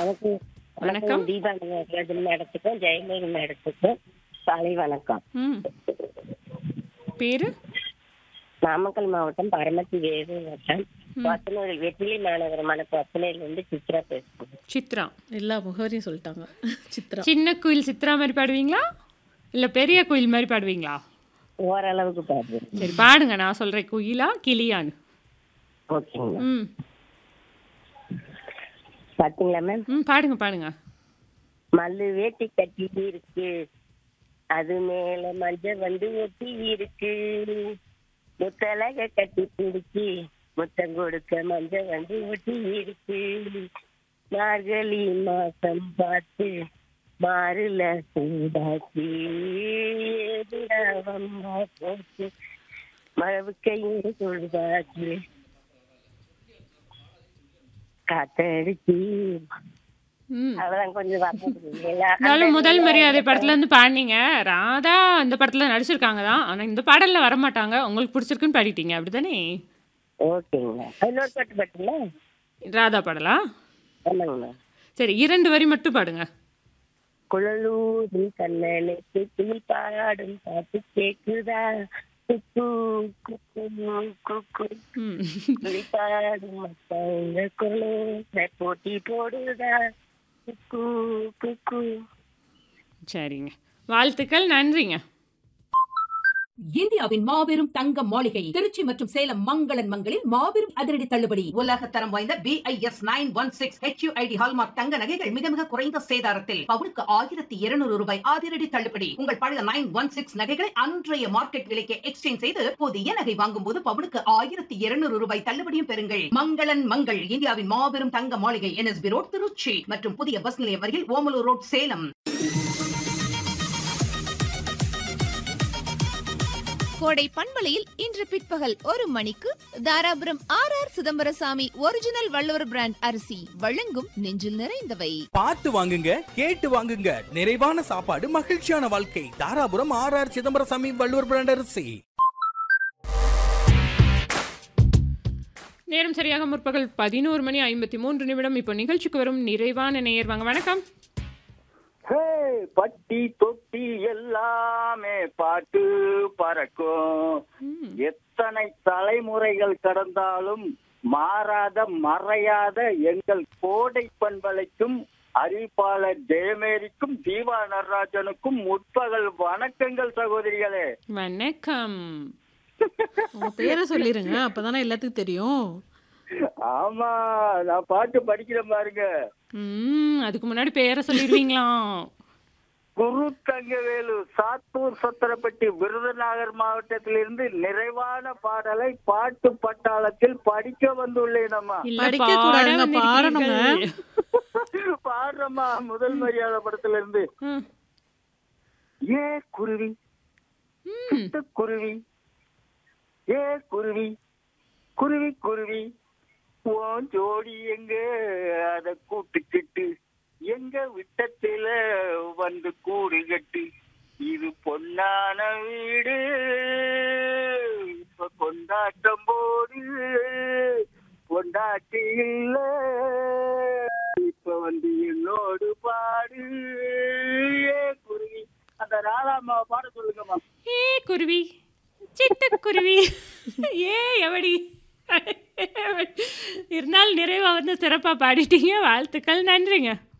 வணக்கம் வணக்கம். வணக்கம் தீபா நடராஜன் மேடத்துக்கும் ஜெயமணி மேடத்துக்கும் காலை வணக்கம் ம் பேரு நாமக்கல் மாவட்டம் பரமத்தி வேறு வட்டம் கொத்தனூர் வெற்றிலை மாநகரமான கொத்தனூர்ல இருந்து சித்ரா பேசுறேன் சித்ரா எல்லா முகவரியும் சொல்லிட்டாங்க சித்ரா சின்ன குயில் சித்ரா மாதிரி பாடுவீங்களா இல்ல பெரிய குயில் மாதிரி பாடுவீங்களா ஓரளவுக்கு பாடுறேன் சரி பாடுங்க நான் சொல்றேன் குயிலா கிளியான்னு ஓகேங்க ம் பாத்தீங்களா மேம் ம் பாடுங்க பாடுங்க மல்லு வேட்டி கட்டி இருக்கு அது மேல மஞ்சள் வந்து ஒட்டி இருக்கு முத்தலக கட்டி பிடிச்சி முத்தம் கொடுக்க மஞ்சள் வந்து ஒட்டி இருக்கு மார்கழி மாசம் பார்த்து மாறுல சூடாச்சு ஏதுடா வம்பா போச்சு மழவு கையில் சொல்வாச்சு காத்தடிச்சு ம் அதெல்லாம் கொஞ்சம் வரல இருந்தாலும் முதல் மரியாதை படத்துல இருந்து பாடினீங்க ராதா அந்த படத்துல நடிச்சிருக்காங்க தான் ஆனா இந்த பாடல்ல வர மாட்டாங்க உங்களுக்கு பிடிச்சிருக்குன்னு பாடிட்டீங்க அப்படிதானே ஓகேங்க இன்னொரு பாட்டு பாட்டுங்களா ராதா பாடலா ஆமாங்கண்ணா சரி இரண்டு வரி மட்டும் பாடுங்க குழலூரின் கண்ணனுக்கு துயில் பாடும் பாட்டு கேக்குதா குக்கு குக்கு குக்கு ம் துயில் பாடும் மத்தவங்க குழந்தை போட்டி போடுதா குக்கு குக்கு சரிங்க வாழ்த்துக்கள் நன்றிங்க இந்தியாவின் மாபெரும் தங்க மாளிகை திருச்சி மற்றும் சேலம் மங்களன் மங்களில் மாபெரும் அதிரடி தள்ளுபடி உலக தரம் வாய்ந்த BIS nine one six HUID hallmark தங்க நகைகள் மிக மிக குறைந்த சேதாரத்தில் பவுனுக்கு ஆயிரத்தி இருநூறு ரூபாய் அதிரடி தள்ளுபடி உங்கள் பழைய நைன் ஒன் சிக்ஸ் நகைகளை அன்றைய மார்க்கெட் விலைக்கு எக்ஸ்சேஞ்ச் செய்து புதிய நகை வாங்கும் போது பவுனுக்கு ஆயிரத்தி இருநூறு ரூபாய் தள்ளுபடியும் பெறுங்கள் மங்களன் மங்கள் இந்தியாவின் மாபெரும் தங்க மாளிகை என்எஸ்பி ரோட் திருச்சி மற்றும் புதிய பஸ் நிலையம் அருகில் ஓமலூர் ரோட் சேலம் கோடை பண்பலையில் இன்று பிற்பகல் ஒரு மணிக்கு Dharapuram R R Chidambarasami original Valluvar brand அரிசி வழங்கும் நெஞ்சில் நிறைந்தவை பார்த்து வாங்குங்க கேட்டு வாங்குங்க நிறைவான சாப்பாடு மகிழ்ச்சியான வாழ்க்கை Dharapuram R R Chidambarasami Valluvar brand அரிசி நேரம் சரியாக முற்பகல் பதினோரு மணி ஐம்பத்தி மூன்று நிமிடம் இப்போ நிகழ்ச்சிக்கு வரும் நிறைவான நேயர் வாங்க வணக்கம் ஹே பட்டி தொட்டி எல்லாமே பாட்டு பறக்கும் எத்தனை தலைமுறைகள் கடந்தாலும் மாறாத மறையாத எங்கள் கோடை பண்பலைக்கும் அறிவிப்பாளர் ஜெயமேரிக்கும் தீபா நடராஜனுக்கும் முற்பகல் வணக்கங்கள் சகோதரிகளே வணக்கம் உங்க பேரை சொல்லிருங்க அப்பதானே எல்லாத்துக்கும் தெரியும் ஆமா நான் பாட்டு படிக்கிறேன் பாருங்க ம் அதுக்கு முன்னாடி பேரை சொல்லிடுவீங்களாம் குரு தங்கவேலு சாத்தூர் சத்திரப்பட்டி விருதுநகர் மாவட்டத்திலிருந்து நிறைவான பாடலை பாட்டு பட்டாளத்தில் படிக்க வந்துள்ளேன் அம்மா இல்ல படிக்க பாட கூடாதுங்க, வந்திருக்கிறீர்கள். பாடுறம்மா முதல் மரியாதை படத்துல இருந்து ம், ஏ குருவி ம். குருவி ஏ குருவி குருவி குருவி உன் ஜோடி எங்க அத கூட்டுக்கிட்டு எங்க விட்டத்தில வந்து கூடு கட்டு இது பொன்னான வீடு இப்ப கொண்டாட்டம் போடு கொண்டாட்டி இல்ல இப்ப வந்து என்னோடு பாடு ஏ குருவி அந்த ராதாமாவை பாட சொல்லுங்கம்மா ஏ குருவி சிட்டுக்குருவி ஏ எவடி இருந்தாலும் நிறைவா வந்து சிறப்பா பாடிட்டீங்க வாழ்த்துக்கள் நன்றிங்க